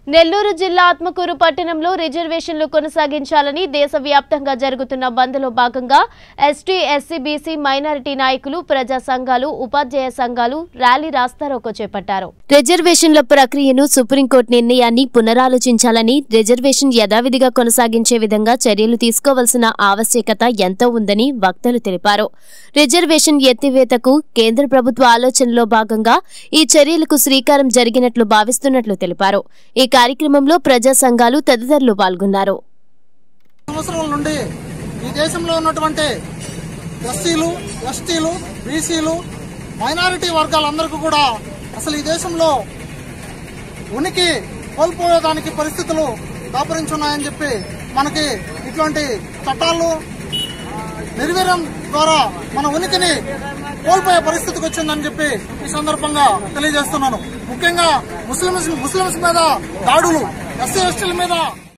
నెల్లూరు జిల్లా ఆత్మకూరు పట్టణంలో రిజర్వేషన్లు కొనసాగించాలని దేశవ్యాప్తంగా జరుగుతున్న బంద్లో భాగంగా ఎస్టీ ఎస్సీ బీసీ మైనారిటీ నాయకులు ప్రజా సంఘాలు ఉపాధ్యాయ సంఘాలు ర్యాలీ రాస్తారోకో చేపట్టారు రిజర్వేషన్ల ప్రక్రియను సుప్రీంకోర్టు నిర్ణయాన్ని పునరాలోచించాలని రిజర్వేషన్ యథావిధిగా కొనసాగించే విధంగా చర్యలు తీసుకోవాల్సిన ఆవశ్యకత ఎంతో ఉందని వక్తలు తెలిపారు రిజర్వేషన్ ఎత్తివేతకు కేంద్ర ప్రభుత్వ ఆలోచనలో భాగంగా ఈ చర్యలకు శ్రీకారం జరిగినట్లు భావిస్తున్నట్లు తెలిపారు ఈ కార్యక్రమంలో ప్రజా సంఘాలు తదితరులు పాల్గొన్నారు సంవత్సరాల నుండి ఈ దేశంలో ఉన్నటువంటి ఎస్సీలు ఎస్టీలు బీసీలు మైనారిటీ వర్గాలందరికీ కూడా అసలు ఈ దేశంలో ఉనికి కోల్పోయేదానికి పరిస్థితులు దాపరించున్నాయని చెప్పి మనకి ఇటువంటి చట్టాలు నిర్వీర్యం ద్వారా మన ఉనికిని కోల్పోయే పరిస్థితికి వచ్చిందని చెప్పి ఈ సందర్భంగా తెలియజేస్తున్నాను ముఖ్యంగా ముస్లింస్ ముస్లింస్ మీద దాడులు ఎస్సీ ఎస్టీల మీద